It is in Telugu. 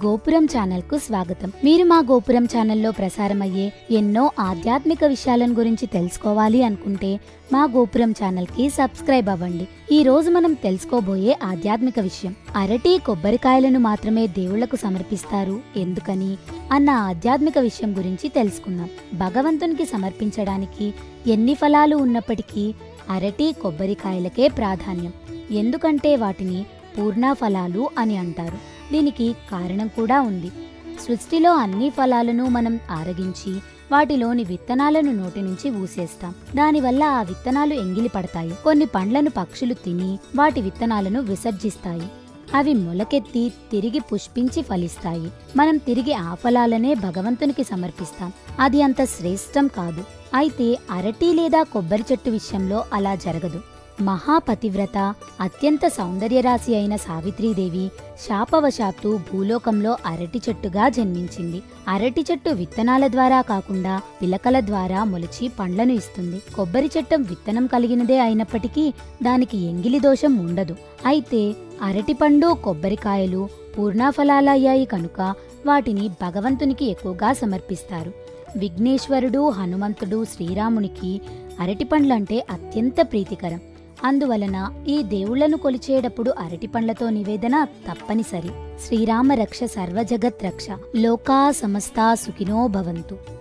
గోపురం ఛానల్ కు స్వాగతం మీరు మా గోపురం ఛానల్లో ప్రసారమయ్యే ఎన్నో ఆధ్యాత్మిక విషయాలను గురించి తెలుసుకోవాలి అనుకుంటే మా గోపురం ఛానల్ కి సబ్స్క్రైబ్ అవ్వండి ఈ రోజు మనం తెలుసుకోబోయే ఆధ్యాత్మిక విషయం అరటి కొబ్బరికాయలను మాత్రమే దేవుళ్లకు సమర్పిస్తారు ఎందుకని అన్న ఆధ్యాత్మిక విషయం గురించి తెలుసుకుందాం భగవంతునికి సమర్పించడానికి ఎన్ని ఫలాలు ఉన్నప్పటికీ అరటి కొబ్బరికాయలకే ప్రాధాన్యం ఎందుకంటే వాటిని పూర్ణ ఫలాలు అని అంటారు దీనికి కారణం కూడా ఉంది సృష్టిలో అన్ని ఫలాలను మనం ఆరగించి వాటిలోని విత్తనాలను నోటి నుంచి ఊసేస్తాం దానివల్ల ఆ విత్తనాలు ఎంగిలి పడతాయి కొన్ని పండ్లను పక్షులు తిని వాటి విత్తనాలను విసర్జిస్తాయి అవి మొలకెత్తి తిరిగి పుష్పించి ఫలిస్తాయి మనం తిరిగి ఆ ఫలాలనే భగవంతునికి సమర్పిస్తాం అది అంత శ్రేష్టం కాదు అయితే అరటి లేదా కొబ్బరి చెట్టు విషయంలో అలా జరగదు మహాపతివ్రత అత్యంత సౌందర్యరాశి అయిన సావిత్రీదేవి శాపవశాత్తు భూలోకంలో అరటి చెట్టుగా జన్మించింది అరటి చెట్టు విత్తనాల ద్వారా కాకుండా పిలకల ద్వారా మొలిచి పండ్లను ఇస్తుంది కొబ్బరి చెట్టు విత్తనం కలిగినదే అయినప్పటికీ దానికి ఎంగిలి దోషం ఉండదు అయితే అరటిపండు కొబ్బరికాయలు పూర్ణాఫలాలయ్యాయి కనుక వాటిని భగవంతునికి ఎక్కువగా సమర్పిస్తారు విఘ్నేశ్వరుడు హనుమంతుడు శ్రీరామునికి అరటిపండ్లంటే అత్యంత ప్రీతికరం అందువలన ఈ దేవుళ్లను కొలిచేటప్పుడు అరటిపండ్లతో నివేదన తప్పనిసరి శ్రీరామ రక్ష సర్వజగత్ రక్ష లోకా సమస్తా సుఖినో భవంతు